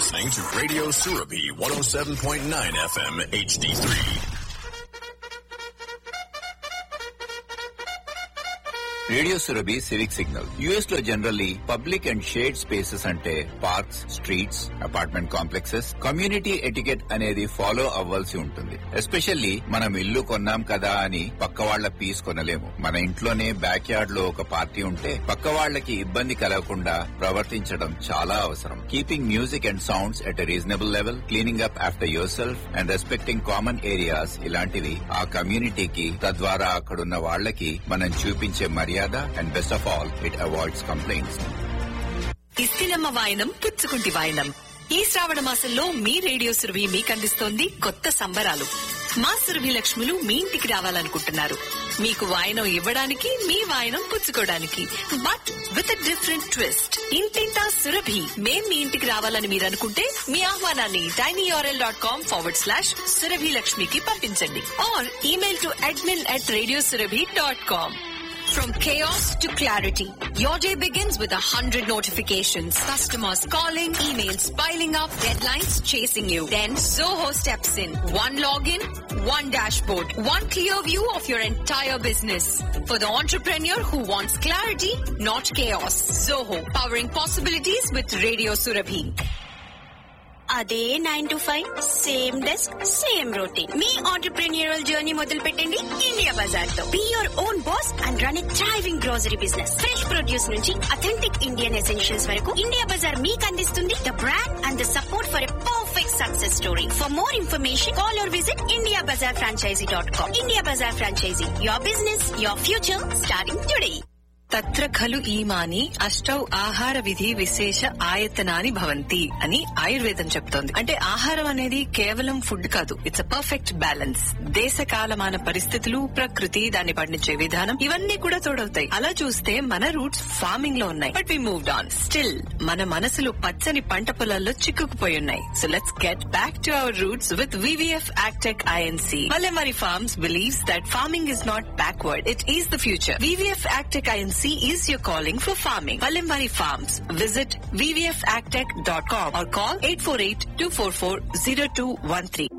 listening to Radio Surabi 107.9 FM HD3. Radio Surabhi civic signal US లో generally public and shared spaces అంటే parks streets apartment complexes community etiquette అనేది follow అవ్వాల్సి ఉంటుంది especially మనం ఇల్లు కొన్నాం కదా అని పక్క వాళ్ల పీస్ కొనలేము మన ఇంట్లోనే బ్యాక్ యార్డ్ లో ఒక పార్టీ ఉంటే పక్క వాళ్లకి ఇబ్బంది కలగకుండా ప్రవర్తించడం చాలా అవసరం keeping music and sounds at a reasonable level cleaning up after yourself and respecting common areas ఇలాంటివి ఆ కమ్యూనిటీకి తద్వారా అక్కడున్న వాళ్లకి మనం చూపించే మర్యాద and best of all it avoids complaints ఇస్తిలమ్మ వాయనం పుచ్చుకుంటి వాయనం ఈ శ్రావణ మాసంలో మీ రేడియో సురభి మీకు అందిస్తోంది కొత్త సంబరాలు మా సురభి లక్ష్ములు మీ ఇంటికి రావాలనుకుంటున్నారు మీకు వాయనం ఇవ్వడానికి మీ వాయనం పుచ్చుకోవడానికి బట్ విత్ డిఫరెంట్ ట్విస్ట్ ఇంటింటా సురభి మేం మీ ఇంటికి రావాలని మీరు అనుకుంటే మీ ఆహ్వానాన్ని tinyurl.com dot com forward slash Surabhi లక్ష్మికి పంపించండి or email to admin at radio Surabhi dot com From chaos to clarity, your day begins with a hundred notifications. Customers calling, emails piling up, deadlines chasing you. Then Zoho steps in. One login, one dashboard, one clear view of your entire business. For the entrepreneur who wants clarity, not chaos. Zoho, powering possibilities with Radio Surabhi. అదే nine to five same desk same routine మీ entrepreneurial journey మొదలు పెట్టండి India Bazaar తో be your own boss and run a driving grocery business fresh produce నుంచి authentic Indian essentials వరకు India Bazaar మీకు అందిస్తుంది the brand and the support for a perfect success story for more information call or visit India Bazaar franchise dot com India Bazaar franchise your business your future starting today తత్ర ఖలు ఈమాని అష్టౌ ఆహార విధి విశేష ఆయతనాని భవంతి అని ఆయుర్వేదం చెప్తోంది అంటే ఆహారం అనేది కేవలం ఫుడ్ కాదు ఇట్స్ అ పర్ఫెక్ట్ బ్యాలెన్స్ దేశ కాలమాన పరిస్థితులు ప్రకృతి దాన్ని పండించే విధానం ఇవన్నీ కూడా తోడవుతాయి అలా చూస్తే మన రూట్స్ ఫార్మింగ్ లో ఉన్నాయి but we moved on still మన మనసులు పచ్చని పంట పొలాల్లో చిక్కుకుపోయి ఉన్నాయి so let's get back to our roots with VVF agtech INC Valemari Farms believes that farming is not backward, it is the future. VVF Agtech INC is your calling for farming. Valemari Farms. Visit vvfagtech.com or call 848-244-0213.